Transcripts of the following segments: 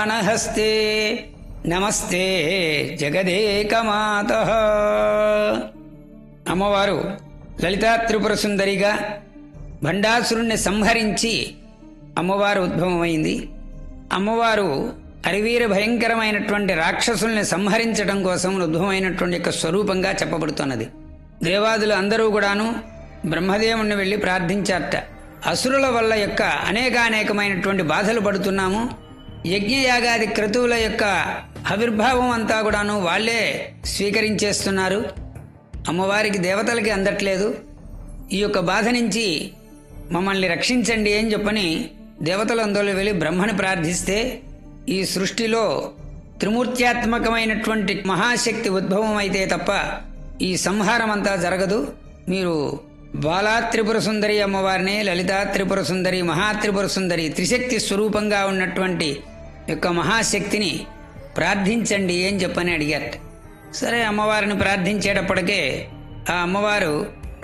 నహస్తే నమస్తే జగదేకమాత అమ్మవారు లలితా త్రిపుర సుందరిగా భండాసురుణ్ణి సంహరించి అమ్మవారు ఉద్భవమైంది అమ్మవారు అరివీర భయంకరమైనటువంటి రాక్షసుల్ని సంహరించడం కోసం ఉద్భవమైనటువంటి యొక్క స్వరూపంగా చెప్పబడుతున్నది దేవాదులు అందరూ కూడాను బ్రహ్మదేవుణ్ణి వెళ్ళి ప్రార్థించారట అసురుల వల్ల యొక్క అనేకానేకమైనటువంటి బాధలు పడుతున్నాము యజ్ఞయాగాది క్రతువుల యొక్క ఆవిర్భావం అంతా కూడాను వాళ్ళే స్వీకరించేస్తున్నారు అమ్మవారికి దేవతలకి అందట్లేదు ఈ యొక్క బాధ నుంచి మమ్మల్ని రక్షించండి అని చెప్పని దేవతలందరూ వెళ్ళి బ్రహ్మని ప్రార్థిస్తే ఈ సృష్టిలో త్రిమూర్త్యాత్మకమైనటువంటి మహాశక్తి ఉద్భవం అయితే తప్ప ఈ సంహారం అంతా జరగదు మీరు బాలా త్రిపుర సుందరి అమ్మవారిని లలితా త్రిపుర సుందరి మహాత్రిపుర సుందరి త్రిశక్తి స్వరూపంగా ఉన్నటువంటి యొక్క మహాశక్తిని ప్రార్థించండి అని చెప్పని అడిగారట సరే అమ్మవారిని ప్రార్థించేటప్పటికే ఆ అమ్మవారు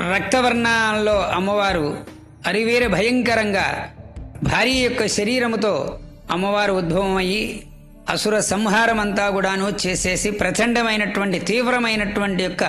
రక్తవర్ణంలో అమ్మవారు అరివీర భయంకరంగా భారీ యొక్క శరీరముతో అమ్మవారు ఉద్భవమయ్యి అసుర సంహారం అంతా కూడాను చేసేసి ప్రచండమైనటువంటి తీవ్రమైనటువంటి యొక్క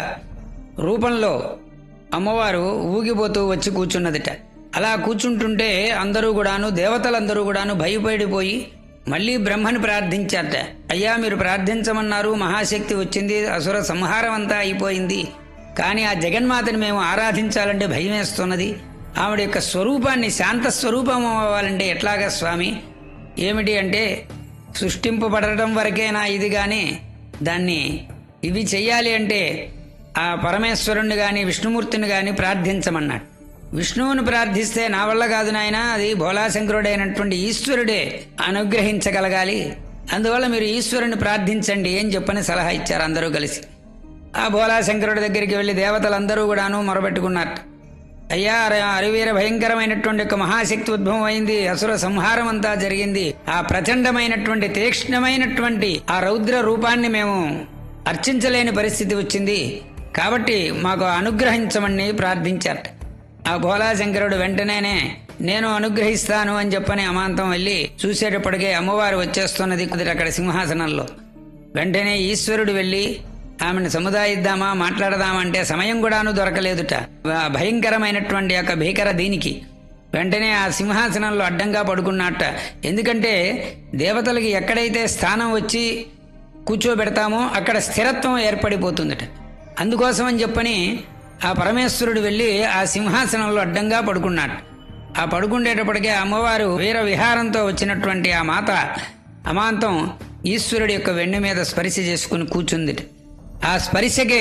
రూపంలో అమ్మవారు ఊగిపోతూ వచ్చి కూర్చున్నదిట అలా కూర్చుంటుంటే అందరూ కూడాను దేవతలందరూ కూడాను భయపడిపోయి మళ్ళీ బ్రహ్మని ప్రార్థించారట అయ్యా మీరు ప్రార్థించమన్నారు మహాశక్తి వచ్చింది అసుర సంహారం అంతా అయిపోయింది కానీ ఆ జగన్మాతని మేము ఆరాధించాలంటే భయం వేస్తున్నది ఆవిడ యొక్క స్వరూపాన్ని శాంత స్వరూపం అవ్వాలంటే ఎట్లాగా స్వామి ఏమిటి అంటే సృష్టింపబడటం వరకేనా ఇది కానీ దాన్ని ఇవి చెయ్యాలి అంటే ఆ పరమేశ్వరుణ్ణి కానీ విష్ణుమూర్తిని కానీ ప్రార్థించమన్నాడు విష్ణువుని ప్రార్థిస్తే నా వల్ల కాదు నాయన అది భోలాశంకరుడైనటువంటి ఈశ్వరుడే అనుగ్రహించగలగాలి అందువల్ల మీరు ఈశ్వరుని ప్రార్థించండి అని చెప్పని సలహా ఇచ్చారు అందరూ కలిసి ఆ భోలాశంకరుడి దగ్గరికి వెళ్ళి దేవతలందరూ కూడాను మొరబెట్టుకున్నారు అయ్యా అర- అరివీర భయంకరమైనటువంటి ఒక మహాశక్తి ఉద్భవం అయింది అసుర సంహారం అంతా జరిగింది ఆ ప్రచండమైనటువంటి తీక్ష్ణమైనటువంటి ఆ రౌద్ర రూపాన్ని మేము అర్చించలేని పరిస్థితి వచ్చింది కాబట్టి మాకు అనుగ్రహించమని ప్రార్థించారట ఆ భోలాశంకరుడు వెంటనేనే నేను అనుగ్రహిస్తాను అని చెప్పని అమాంతం వెళ్ళి చూసేటప్పటికే అమ్మవారు వచ్చేస్తున్నది కుదిరి అక్కడ సింహాసనంలో వెంటనే ఈశ్వరుడు వెళ్ళి ఆమెను సముదాయిద్దామా మాట్లాడదామా అంటే సమయం కూడాను దొరకలేదుట ఆ భయంకరమైనటువంటి యొక్క భీకర దీనికి వెంటనే ఆ సింహాసనంలో అడ్డంగా పడుకున్నట్ట ఎందుకంటే దేవతలకి ఎక్కడైతే స్థానం వచ్చి కూర్చోబెడతామో అక్కడ స్థిరత్వం ఏర్పడిపోతుందట అందుకోసమని చెప్పని ఆ పరమేశ్వరుడు వెళ్ళి ఆ సింహాసనంలో అడ్డంగా పడుకున్నాడు ఆ పడుకుండేటప్పటికే అమ్మవారు వీర విహారంతో వచ్చినటువంటి ఆ మాత అమాంతం ఈశ్వరుడి యొక్క వెన్ను మీద స్పర్శ చేసుకుని కూర్చుందిట ఆ స్పర్శకే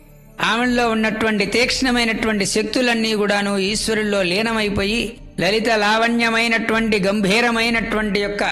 ఆమెలో ఉన్నటువంటి తీక్ష్ణమైనటువంటి శక్తులన్నీ కూడాను ఈశ్వరుల్లో లీనమైపోయి లలిత లావణ్యమైనటువంటి గంభీరమైనటువంటి యొక్క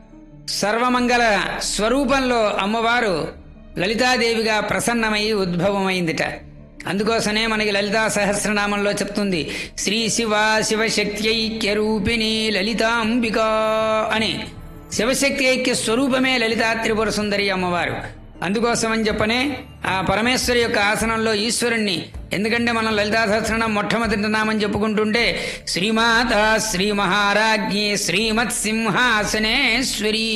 సర్వమంగళ స్వరూపంలో అమ్మవారు లలితాదేవిగా ప్రసన్నమై ఉద్భవమైందిట అందుకోసమే మనకి లలితా సహస్రనామంలో చెప్తుంది శ్రీ శివ శివశక్తి ఐక్య రూపిణి లలితాంబిక అని శివశక్తి ఐక్య స్వరూపమే లలితా త్రిపుర సుందరి అమ్మవారు అందుకోసమని చెప్పనే ఆ పరమేశ్వరి యొక్క ఆసనంలో ఈశ్వరుణ్ణి ఎందుకంటే మనం లలితా సహస్రనామం మొట్టమొదటి నామని చెప్పుకుంటుంటే శ్రీమాత శ్రీ మహారాజ్ఞి శ్రీమత్ సింహాసనేశ్వరి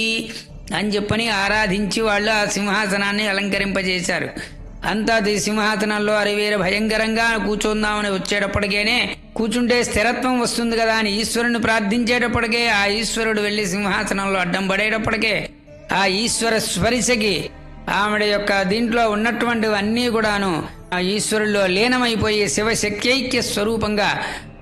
అని చెప్పని ఆరాధించి వాళ్ళు ఆ సింహాసనాన్ని అలంకరింపజేశారు అంతా అది సింహాసనంలో అరివేర భయంకరంగా కూర్చుందామని వచ్చేటప్పటికేనే కూర్చుంటే స్థిరత్వం వస్తుంది కదా అని ఈశ్వరుని ప్రార్థించేటప్పటికే ఆ ఈశ్వరుడు వెళ్లి సింహాసనంలో అడ్డం పడేటప్పటికే ఆ ఈశ్వర స్పరిశకి ఆవిడ యొక్క దీంట్లో ఉన్నటువంటివన్నీ కూడాను ఆ ఈశ్వరుల్లో లీనమైపోయి శివశక్యైక్య స్వరూపంగా